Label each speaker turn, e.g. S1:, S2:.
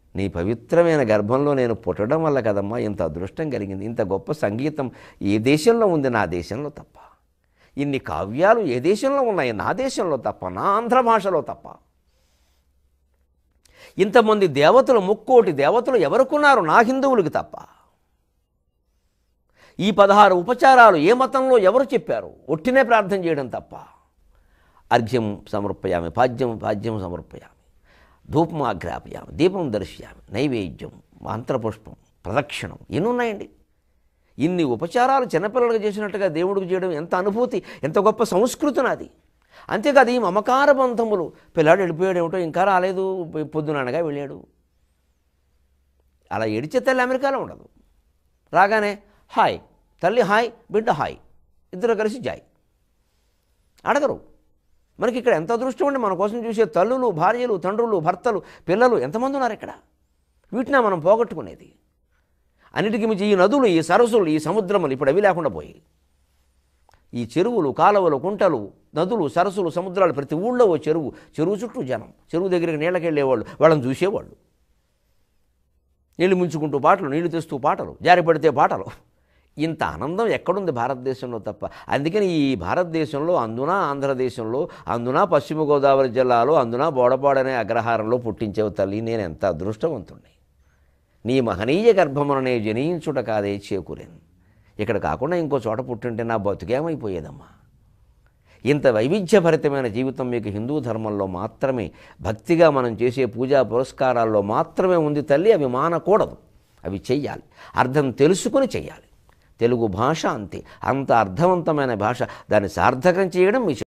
S1: నీ పవిత్రమైన గర్భంలో నేను పుట్టడం వల్ల కదమ్మా ఇంత అదృష్టం కలిగింది ఇంత గొప్ప సంగీతం ఏ దేశంలో ఉంది నా దేశంలో తప్ప ఇన్ని కావ్యాలు ఏ దేశంలో ఉన్నాయి నా దేశంలో తప్ప నా ఆంధ్ర భాషలో తప్ప ఇంతమంది దేవతలు ముక్కోటి దేవతలు ఎవరుకున్నారు నా హిందువులకి తప్ప ఈ పదహారు ఉపచారాలు ఏ మతంలో ఎవరు చెప్పారు ఒట్టినే ప్రార్థన చేయడం తప్ప అర్ఘ్యం సమర్పయామి పాద్యం పాద్యం సమర్పయామి ధూపం ఆగ్రాపయామి దీపం దర్శయామి నైవేద్యం మంత్రపుష్పం ప్రదక్షిణం ఎన్ని ఉన్నాయండి ఇన్ని ఉపచారాలు చిన్నపిల్లలకు చేసినట్టుగా దేవుడికి చేయడం ఎంత అనుభూతి ఎంత గొప్ప సంస్కృతి నాది అంతేకాదు ఈ మమకార బంధములు పిల్లాడు వెళ్ళిపోయాడు ఏమిటో ఇంకా రాలేదు పొద్దుననగా వెళ్ళాడు అలా ఏడిచే తల్లి అమెరికాలో ఉండదు రాగానే హాయ్ తల్లి హాయ్ బిడ్డ హాయ్ ఇద్దరు కలిసి జాయ్ అడగరు మనకి ఇక్కడ ఎంత అదృష్టం అండి మన కోసం చూసే తల్లులు భార్యలు తండ్రులు భర్తలు పిల్లలు ఎంతమంది ఉన్నారు ఇక్కడ వీటినే మనం పోగొట్టుకునేది అన్నిటికీ మించి ఈ నదులు ఈ సరస్సులు ఈ సముద్రములు ఇప్పుడు అవి లేకుండా పోయాయి ఈ చెరువులు కాలువలు కుంటలు నదులు సరస్సులు సముద్రాలు ప్రతి ఊళ్ళో ఓ చెరువు చెరువు చుట్టూ జనం చెరువు దగ్గరికి నీళ్ళకి వెళ్ళేవాళ్ళు వాళ్ళని చూసేవాళ్ళు నీళ్లు ముంచుకుంటూ పాటలు నీళ్లు తెస్తూ పాటలు జారి పడితే పాటలు ఇంత ఆనందం ఎక్కడుంది భారతదేశంలో తప్ప అందుకని ఈ భారతదేశంలో అందున ఆంధ్రదేశంలో అందున పశ్చిమ గోదావరి జిల్లాలో అందున బోడపాడనే అగ్రహారంలో పుట్టించేవు తల్లి నేను ఎంత అదృష్టవంతుణ్ణి నీ మహనీయ గర్భముననే జనించుట కాదే చేకూరేను ఇక్కడ కాకుండా ఇంకో చోట పుట్టుంటే నా బతుకేమైపోయేదమ్మా ఇంత వైవిధ్యభరితమైన జీవితం మీకు హిందూ ధర్మంలో మాత్రమే భక్తిగా మనం చేసే పూజా పురస్కారాల్లో మాత్రమే ఉంది తల్లి అవి మానకూడదు అవి చెయ్యాలి అర్థం తెలుసుకుని చెయ్యాలి తెలుగు భాష అంతే అంత అర్థవంతమైన భాష దాన్ని సార్థకం చేయడం మీ